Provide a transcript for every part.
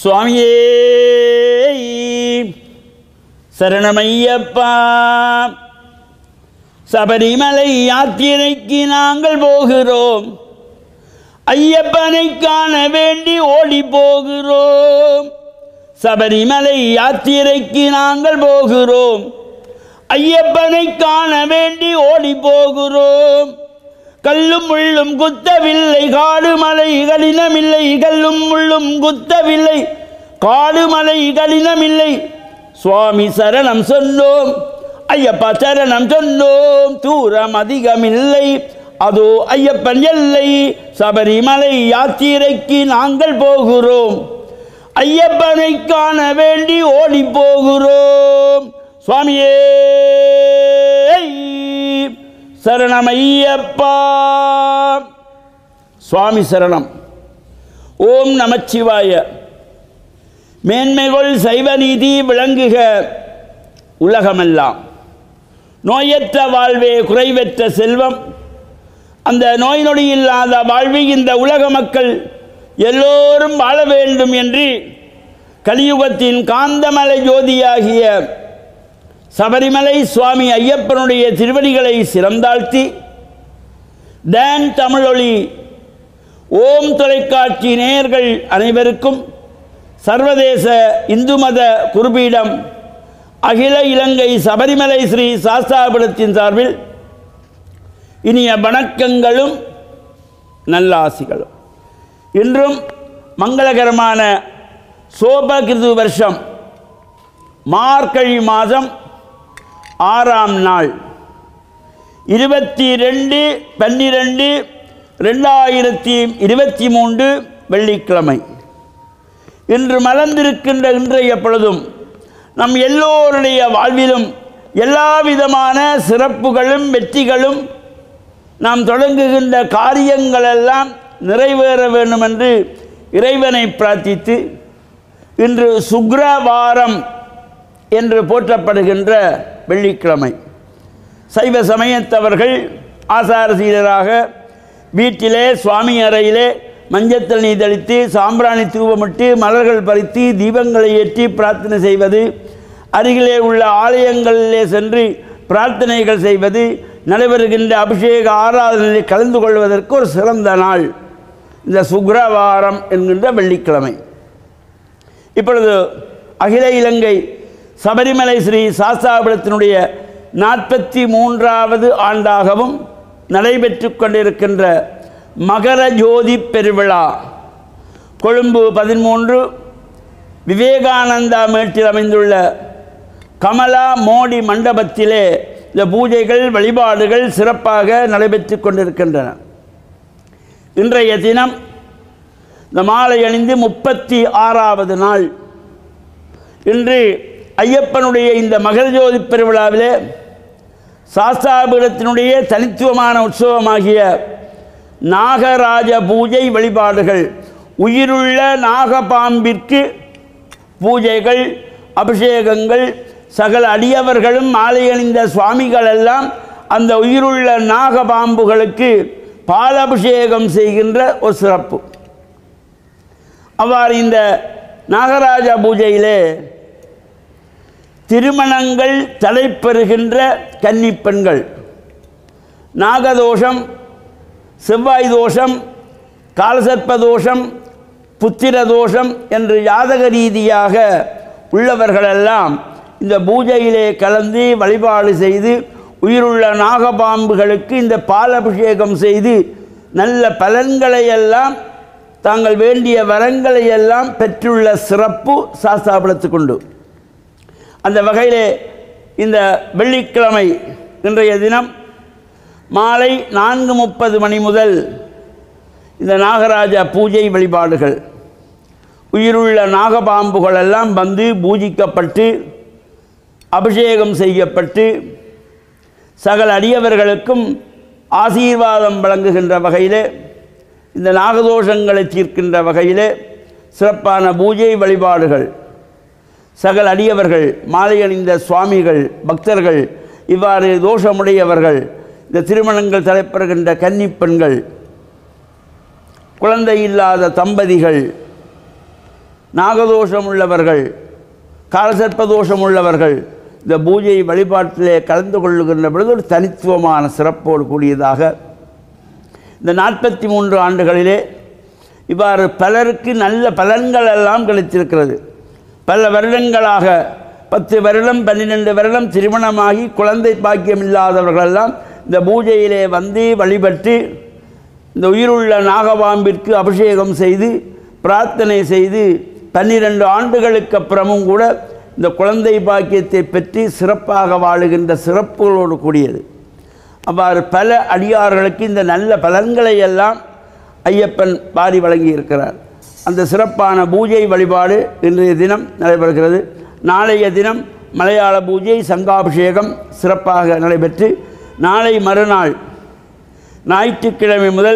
சுவாமியே சரணமையப்பா சபரிமலை யாத்திரைக்கு நாங்கள் போகிறோம் ஐயப்பனை காண வேண்டி ஓடி போகிறோம் சபரிமலை யாத்திரைக்கு நாங்கள் போகிறோம் ஐயப்பனை காண வேண்டி ஓடி போகிறோம் கல்லும் முள்ளும் குத்தவில்லை காடு மலை கடினமில்லை கல்லும் முள்ளும் குத்தவில்லை காடு மலை கடினமில்லை சுவாமி சரணம் சொன்னோம் ஐயப்பா சரணம் சொன்னோம் தூரம் அதிகமில்லை அதோ ஐயப்பன் எல்லை சபரிமலை யாத்திரைக்கு நாங்கள் போகிறோம் ஐயப்பனை காண வேண்டி ஓடி போகிறோம் சுவாமியே சரணம் ஐயப்பா சுவாமி சரணம் ஓம் நமச்சிவாய மேன்மைகள் சைவ நீதி விளங்குக உலகமெல்லாம் நோயற்ற வாழ்வே குறைவற்ற செல்வம் அந்த நோய் நொடி இல்லாத வாழ்வை இந்த உலக மக்கள் எல்லோரும் வாழ வேண்டும் என்று கலியுகத்தின் காந்தமலை ஜோதியாகிய சபரிமலை சுவாமி ஐயப்பனுடைய திருவடிகளை சிறந்தாழ்த்தி டேன் தமிழொலி ஓம் தொலைக்காட்சி நேயர்கள் அனைவருக்கும் சர்வதேச இந்து மத குருபீடம் அகில இலங்கை சபரிமலை ஸ்ரீ சாஸ்தாபுரத்தின் சார்பில் இனிய வணக்கங்களும் நல்லாசிகளும் இன்றும் மங்களகரமான சோபகிருது வருஷம் மார்கழி மாதம் ஆறாம் நாள் இருபத்தி ரெண்டு பன்னிரெண்டு ரெண்டாயிரத்தி இருபத்தி மூன்று வெள்ளிக்கிழமை இன்று மலர்ந்திருக்கின்ற இன்றைய பொழுதும் நம் எல்லோருடைய வாழ்விலும் எல்லா விதமான சிறப்புகளும் வெற்றிகளும் நாம் தொடங்குகின்ற காரியங்களெல்லாம் நிறைவேற வேண்டும் என்று இறைவனை பிரார்த்தித்து இன்று சுக்ரவாரம் என்று போற்றப்படுகின்ற வெள்ளிக்கிழமை சைவ சமயத்தவர்கள் ஆசாரசீலராக வீட்டிலே சுவாமி அறையிலே மஞ்சள் தண்ணி தெளித்து சாம்பிராணி தூவமிட்டு மலர்கள் பறித்து தீபங்களை ஏற்றி பிரார்த்தனை செய்வது அருகிலே உள்ள ஆலயங்களிலே சென்று பிரார்த்தனைகள் செய்வது நடைபெறுகின்ற அபிஷேக ஆராதனையில் கலந்து கொள்வதற்கு ஒரு சிறந்த நாள் இந்த சுக்ரவாரம் என்கின்ற வெள்ளிக்கிழமை இப்பொழுது அகில இலங்கை சபரிமலை ஸ்ரீ சாஸ்தாபுரத்தினுடைய நாற்பத்தி மூன்றாவது ஆண்டாகவும் நடைபெற்று கொண்டிருக்கின்ற மகர ஜோதி பெருவிழா கொழும்பு பதிமூன்று விவேகானந்தா மேட்டில் அமைந்துள்ள கமலா மோடி மண்டபத்திலே இந்த பூஜைகள் வழிபாடுகள் சிறப்பாக நடைபெற்று கொண்டிருக்கின்றன இன்றைய தினம் இந்த மாலை அணிந்து முப்பத்தி ஆறாவது நாள் இன்று ஐயப்பனுடைய இந்த மகர ஜோதி பெருவிழாவிலே சாஸ்தாபுரத்தினுடைய தனித்துவமான உற்சவமாகிய நாகராஜ பூஜை வழிபாடுகள் உயிருள்ள நாகபாம்பிற்கு பூஜைகள் அபிஷேகங்கள் சகல அடியவர்களும் மாலை அணிந்த சுவாமிகள் எல்லாம் அந்த உயிருள்ள நாகபாம்புகளுக்கு பாலபிஷேகம் செய்கின்ற ஒரு சிறப்பு அவ்வாறு இந்த நாகராஜ பூஜையிலே திருமணங்கள் தலைப்பெறுகின்ற கன்னிப்பெண்கள் நாகதோஷம் செவ்வாய் தோஷம் காலசர்ப்ப தோஷம் புத்திர தோஷம் என்று ஜாதக ரீதியாக உள்ளவர்களெல்லாம் இந்த பூஜையிலே கலந்து வழிபாடு செய்து உயிருள்ள நாகபாம்புகளுக்கு இந்த பாலபிஷேகம் செய்து நல்ல பலன்களை எல்லாம் தாங்கள் வேண்டிய வரங்களை எல்லாம் பெற்றுள்ள சிறப்பு சாஸ்தாபுரத்துக்குண்டு அந்த வகையிலே இந்த வெள்ளிக்கிழமை இன்றைய தினம் மாலை நான்கு முப்பது மணி முதல் இந்த நாகராஜ பூஜை வழிபாடுகள் உயிருள்ள நாகபாம்புகள் எல்லாம் வந்து பூஜிக்கப்பட்டு அபிஷேகம் செய்யப்பட்டு சகல அடியவர்களுக்கும் ஆசீர்வாதம் வழங்குகின்ற வகையிலே இந்த நாகதோஷங்களை தீர்க்கின்ற வகையிலே சிறப்பான பூஜை வழிபாடுகள் சகல அடியவர்கள் மாலை அணிந்த சுவாமிகள் பக்தர்கள் இவ்வாறு தோஷமுடையவர்கள் இந்த திருமணங்கள் தலைப்பெறுகின்ற கன்னிப் பெண்கள் குழந்தை இல்லாத தம்பதிகள் நாகதோஷம் உள்ளவர்கள் காலசர்ப்ப தோஷம் உள்ளவர்கள் இந்த பூஜை வழிபாட்டிலே கலந்து கொள்ளுகின்ற பொழுது ஒரு தனித்துவமான சிறப்போடு கூடியதாக இந்த நாற்பத்தி மூன்று ஆண்டுகளிலே இவ்வாறு பலருக்கு நல்ல பலன்கள் எல்லாம் கிடைத்திருக்கிறது பல வருடங்களாக பத்து வருடம் பன்னிரெண்டு வருடம் திருமணமாகி குழந்தை பாக்கியம் இல்லாதவர்களெல்லாம் இந்த பூஜையிலே வந்து வழிபட்டு இந்த உயிருள்ள நாகபாம்பிற்கு அபிஷேகம் செய்து பிரார்த்தனை செய்து பன்னிரண்டு ஆண்டுகளுக்கு அப்புறமும் கூட இந்த குழந்தை பாக்கியத்தை பற்றி சிறப்பாக வாழுகின்ற சிறப்புகளோடு கூடியது அவ்வாறு பல அடியார்களுக்கு இந்த நல்ல பலன்களை எல்லாம் ஐயப்பன் வாரி வழங்கி இருக்கிறார் அந்த சிறப்பான பூஜை வழிபாடு இன்றைய தினம் நடைபெறுகிறது நாளைய தினம் மலையாள பூஜை சங்காபிஷேகம் சிறப்பாக நடைபெற்று நாளை மறுநாள் ஞாயிற்றுக்கிழமை முதல்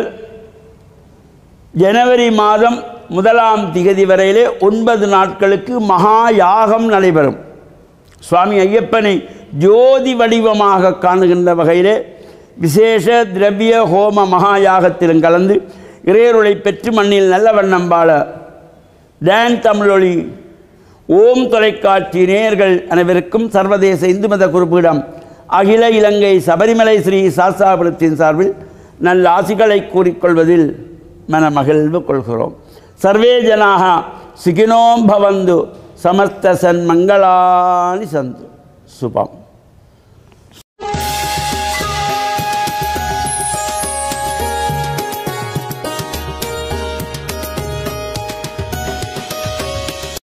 ஜனவரி மாதம் முதலாம் திகதி வரையிலே ஒன்பது நாட்களுக்கு மகா யாகம் நடைபெறும் சுவாமி ஐயப்பனை ஜோதி வடிவமாக காணுகின்ற வகையிலே விசேஷ திரவிய ஹோம மகா யாகத்திலும் கலந்து இறையருளை பெற்று மண்ணில் நல்ல வண்ணம் வாழ டான் தமிழொலி ஓம் தொலைக்காட்சி நேயர்கள் அனைவருக்கும் சர்வதேச இந்து மத குறிப்பிடம் அகில இலங்கை சபரிமலை ஸ்ரீ சாஸ்தாபுரத்தின் சார்பில் நல்ல ஆசிகளை கூறிக்கொள்வதில் மனமகிழ்வு கொள்கிறோம் சர்வே ஜனாக சுகினோம் பவந்து சமஸ்த சன்மங்களானி சந்து சுபம்